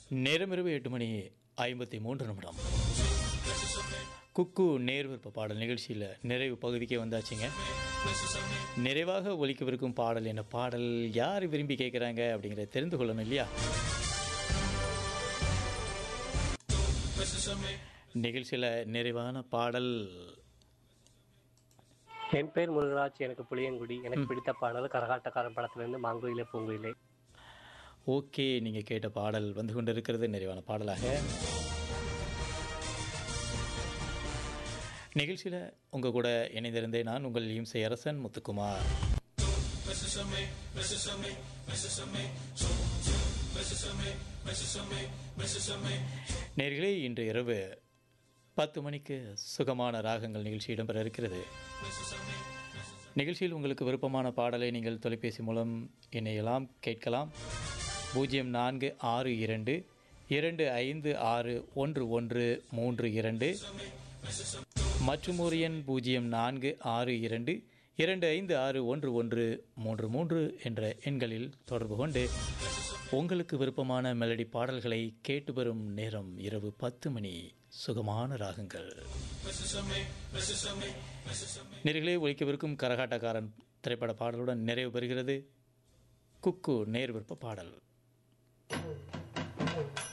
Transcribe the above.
நேரம் இரவு எட்டு மணி ஐம்பத்தி மூன்று நிமிடம் குக்கு நேர்விற்ப பாடல் நிகழ்ச்சியில் நிறைவு பகுதிக்கே வந்தாச்சுங்க நிறைவாக ஒலிக்கவிருக்கும் பாடல் என்ன பாடல் யார் விரும்பி கேட்குறாங்க அப்படிங்கிறத தெரிந்து கொள்ளணும் இல்லையா நிகழ்ச்சியில் நிறைவான பாடல் என் பேர் முருகராஜ் எனக்கு புளியங்குடி எனக்கு பிடித்த பாடல் கரகாட்டக்காரன் படத்திலிருந்து மாங்குயிலே பூங்குயிலே ஓகே நீங்கள் கேட்ட பாடல் வந்து கொண்டிருக்கிறது நிறைவான பாடலாக நிகழ்ச்சியில் உங்கள் கூட இணைந்திருந்தேன் நான் உங்கள் இம்சை அரசன் முத்துக்குமார் நேர்களே இன்று இரவு பத்து மணிக்கு சுகமான ராகங்கள் நிகழ்ச்சி இடம்பெற இருக்கிறது நிகழ்ச்சியில் உங்களுக்கு விருப்பமான பாடலை நீங்கள் தொலைபேசி மூலம் இணையலாம் கேட்கலாம் பூஜ்ஜியம் நான்கு ஆறு இரண்டு இரண்டு ஐந்து ஆறு ஒன்று ஒன்று மூன்று இரண்டு மற்றும் ஒரு எண் பூஜ்ஜியம் நான்கு ஆறு இரண்டு இரண்டு ஐந்து ஆறு ஒன்று ஒன்று மூன்று மூன்று என்ற எண்களில் தொடர்பு கொண்டு உங்களுக்கு விருப்பமான மெலடி பாடல்களை கேட்டு வரும் நேரம் இரவு பத்து மணி சுகமான ராகங்கள் நேர்களே ஒழிக்கவிருக்கும் கரகாட்டக்காரன் திரைப்பட பாடலுடன் நிறைவு பெறுகிறது குக்கு நேர் விருப்ப பாடல்